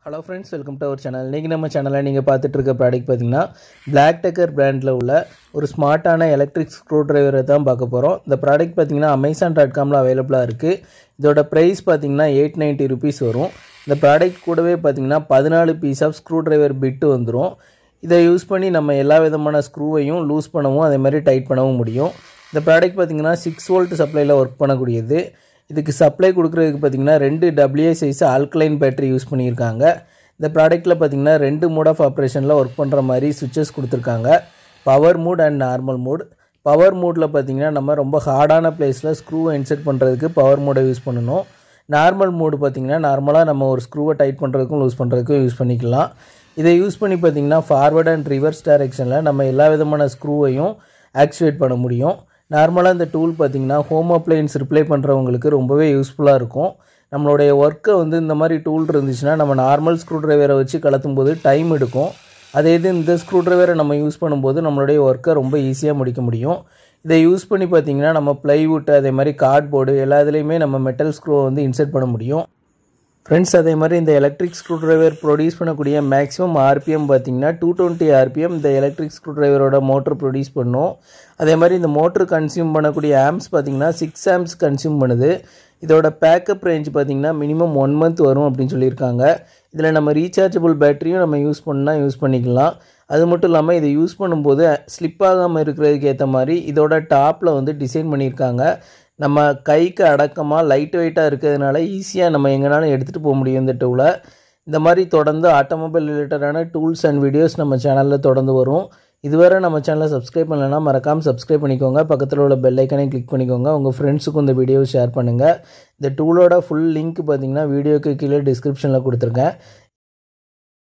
hello friends welcome to our channel இன்றைக்கி நம்ம சேனலில் நீங்கள் பார்த்துட்டு இருக்க ப்ராடக்ட் பார்த்தீங்கன்னா பிளாக் டெக்கர் பிராண்டில் உள்ள ஒரு ஸ்மார்ட்டான எலக்ட்ரிக் ஸ்க்ரூ டிரைவரை தான் பார்க்க போகிறோம் இந்த ப்ராடக்ட் பார்த்தீங்கன்னா அமேசான் டாட் காமில் அவைலபிளாக இருக்குது இதோட ப்ரைஸ் பார்த்தீங்கன்னா எயிட் நைன்ட்டி ருபீஸ் வரும் இந்த ப்ராடக்ட் கூடவே பார்த்தீங்கன்னா பதினாலு piece of screwdriver bit வந்துடும் இதை யூஸ் பண்ணி நம்ம எல்லா விதமான ஸ்க்ரூவையும் லூஸ் பண்ணவும் அதே மாதிரி டைட் பண்ணவும் முடியும் இந்த ப்ராடக்ட் பார்த்தீங்கன்னா சிக்ஸ் வோல்ட் சப்ளையில் ஒர்க் பண்ணக்கூடியது இதுக்கு சப்ளை கொடுக்குறதுக்கு பார்த்தீங்கன்னா ரெண்டு double A size alkaline battery use பண்ணியிருக்காங்க இந்த ப்ராடக்ட்டில் பார்த்தீங்கன்னா ரெண்டு மோட் ஆஃப் ஆப்ரேஷனில் ஒர்க் பண்ணுற மாதிரி சுவிச்சஸ் கொடுத்துருக்காங்க power mode and normal mode power மூடில் பார்த்தீங்கன்னா நம்ம ரொம்ப ஹார்டான பிளேஸில் ஸ்க்ரூவை இன்செர்ட் பண்ணுறதுக்கு பவர் மூடை யூஸ் பண்ணணும் நார்மல் மூடு பார்த்தீங்கன்னா நார்மலாக நம்ம ஒரு ஸ்க்ரூவை டைட் பண்ணுறதுக்கும் லூஸ் பண்ணுறதுக்கும் யூஸ் பண்ணிக்கலாம் இதை யூஸ் பண்ணி பார்த்தீங்கன்னா ஃபார்வர்ட் அண்ட் ரிவர்ஸ் டைரெக்ஷனில் நம்ம எல்லா விதமான ஸ்க்ரூவையும் ஆக்டிவேட் பண்ண முடியும் நார்மலாக இந்த டூல் பார்த்திங்கன்னா ஹோம் அப்ளையன்ஸ் ரிப்ளை பண்ணுறவங்களுக்கு ரொம்பவே யூஸ்ஃபுல்லாக இருக்கும் நம்மளுடைய ஒர்க்கை வந்து இந்த மாதிரி டூல் இருந்துச்சுன்னா நம்ம நார்மல் ஸ்க்ரூ டிரைவரை வச்சு கலத்தும் போது டைம் எடுக்கும் அதே இது இந்த ஸ்க்ரூ டிரைவரை நம்ம யூஸ் பண்ணும்போது நம்மளுடைய ஒர்க்கை ரொம்ப ஈஸியாக முடிக்க முடியும் இதை யூஸ் பண்ணி பார்த்திங்கன்னா நம்ம ப்ளைவுட் அதே மாதிரி கார்ட்போர்டு எல்லா இதுலேயுமே நம்ம மெட்டல் ஸ்க்ரூவை வந்து இன்செர்ட் பண்ண முடியும் ஃப்ரெண்ட்ஸ் அதே மாதிரி இந்த எலக்ட்ரிக் ஸ்க்ரூ டிரைவர் ப்ரொடியூஸ் பண்ணக்கூடிய மேக்ஸிமம் ஆர்பிஎம் பார்த்தீங்கன்னா டூ டுவெண்ட்டி ஆர்பிஎம் இந்த எலக்ட்ரிக் ஸ்க்ரூ டிரைவரோட மோட்ரு ப்ரொடியூஸ் பண்ணும் அதே மாதிரி இந்த மோட்ரு கன்சியூம் பண்ணக்கூடிய ஆம்ஸ் பார்த்தீங்கன்னா சிக்ஸ் ஆம்ஸ் கன்சியூம் பண்ணுது இதோட பேக்கப் ரேஞ்ச் பார்த்தீங்கன்னா மினிமம் ஒன் மந்த் வரும் அப்படின்னு சொல்லியிருக்காங்க இதில் நம்ம ரீசார்ஜபிள் பேட்டரியும் நம்ம யூஸ் பண்ணால் யூஸ் பண்ணிக்கலாம் அது மட்டும் இல்லாமல் இதை யூஸ் பண்ணும்போது ஸ்லிப் ஆகாமல் இருக்கிறதுக்கு ஏற்ற மாதிரி இதோட டாப்பில் வந்து டிசைன் பண்ணியிருக்காங்க நம்ம கைக்கு அடக்கமாக லைட் வெயிட்டாக இருக்கிறதுனால ஈஸியாக நம்ம எங்கேனாலும் எடுத்துகிட்டு போக முடியும் இந்த டூலை இந்த மாதிரி தொடர்ந்து ஆட்டோமொபைல் ரிலேட்டடான டூல்ஸ் அண்ட் வீடியோஸ் நம்ம சேனலில் தொடர்ந்து வரும் இதுவரை நம்ம சேனலை சப்ஸ்கிரைப் பண்ணலைன்னா மறக்காமல் சப்ஸ்கிரைப் பண்ணிக்கோங்க பக்கத்தில் உள்ள பெல் ஐக்கனை கிளிக் பண்ணிக்கோங்க உங்கள் ஃப்ரெண்ட்ஸுக்கும் இந்த வீடியோவை ஷேர் பண்ணுங்கள் இந்த டூலோட ஃபுல் லிங்க் பார்த்தீங்கன்னா வீடியோக்கு கீழே டிஸ்கிரிப்ஷனில் கொடுத்துருக்கேன்